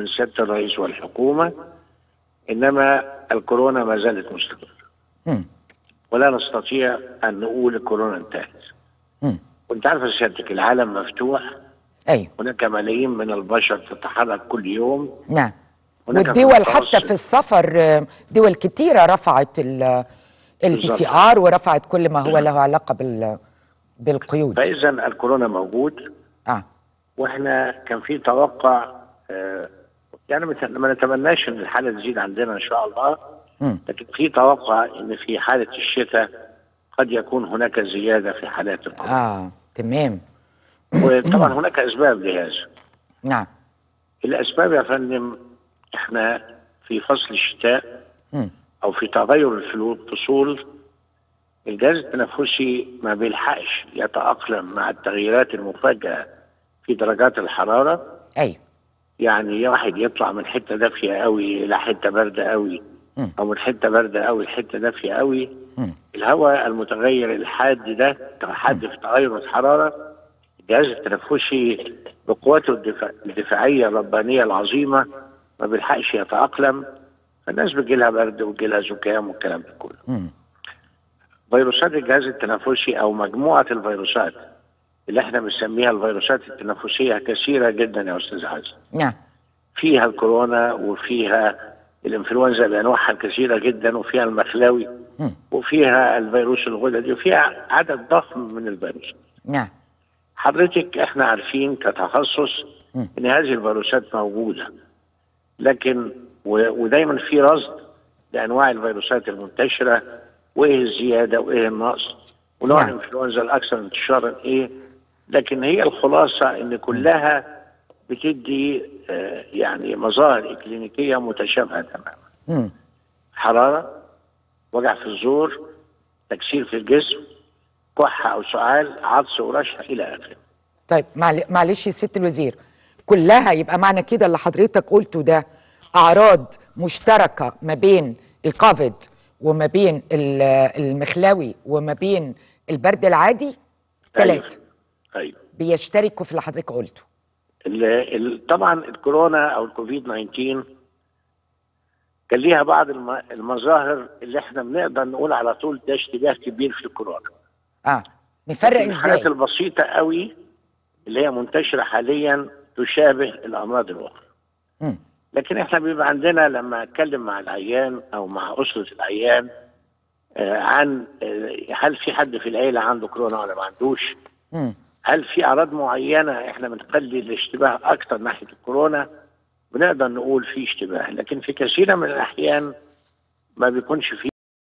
من سياده الرئيس والحكومه انما الكورونا ما زالت مستمره مم. ولا نستطيع ان نقول الكورونا انتهت مم. وانت عارف سيادتك العالم مفتوح ايوه هناك ملايين من البشر تتحرك كل يوم نعم هناك والدول في حتى المتوسط- في السفر آه، دول كتيرة رفعت البي سي بالظبط. ار ورفعت كل ما هو له علاقة بال بالقيود فاذا الكورونا موجود اه واحنا كان في توقع آه، يعني مت- ما نتمناش ان الحاله تزيد عندنا ان شاء الله مم. لكن في توقع ان في حاله الشتاء قد يكون هناك زياده في حالات الكورونا اه تمام وطبعا هناك اسباب لهذا نعم الاسباب يا فندم احنا في فصل الشتاء مم. او في تغير الفلو- الفصول الجهاز التنفسي ما بيلحقش يتاقلم مع التغييرات المفاجئه في درجات الحراره ايوه يعني واحد يطلع من حته دافيه قوي الى حته بارده قوي مم. او من حته بارده قوي لحته دافيه قوي مم. الهواء المتغير الحاد ده حاد في تغير الحراره الجهاز التنفسي بقوته الدفاع الدفاعيه الربانيه العظيمه ما بيلحقش يتاقلم فالناس بيجي لها برد وبيجي لها زكام والكلام ده كله مم. فيروسات الجهاز التنفسي او مجموعه الفيروسات اللي احنا بنسميها الفيروسات التنفسيه كثيره جدا يا استاذ عزيز نعم فيها الكورونا وفيها الانفلونزا بانواعها الكثيره جدا وفيها المخلاوي مم. وفيها الفيروس الغددي وفيها عدد ضخم من الفيروسات نعم حضرتك احنا عارفين كتخصص مم. ان هذه الفيروسات موجوده لكن و- ودايما في رصد لانواع الفيروسات المنتشره وايه الزياده وايه النقص ونوع نعم. الانفلونزا الاكثر انتشارا ايه لكن هي الخلاصه ان كلها بتدي آه، يعني مظاهر اكلينيكيه متشابهه تماما مم. حراره وجع في الزور تكسير في الجسم كحه او سعال عطس ورشح الى اخره طيب معل- معلش يا ست الوزير كلها يبقى معنى كده اللي حضرتك قلته ده اعراض مشتركه ما بين الكوفيد وما بين ال- المخلاوي وما بين البرد العادي ثلاثه ايوه بيشتركوا في اللي حضرتك قلته ال- ال- طبعا الكورونا او الكوفيد 19 كان ليها بعض الم- المظاهر اللي احنا بنقدر نقول على طول ده اشتباه كبير في الكورونا اه نفرق لكن الحالات ازاي البسيطه قوي اللي هي منتشره حاليا تشابه الامراض الاخرى مم. لكن احنا بيبقى عندنا لما اتكلم مع العيان او مع اسره العيان آه، عن آه، هل في حد في العيله عنده كورونا ولا ما عندوش مم. هل في اعراض معينه احنا بنخلي الاشتباه اكتر ناحيه الكورونا بنقدر نقول في اشتباه لكن في كثير من الاحيان ما بيكونش في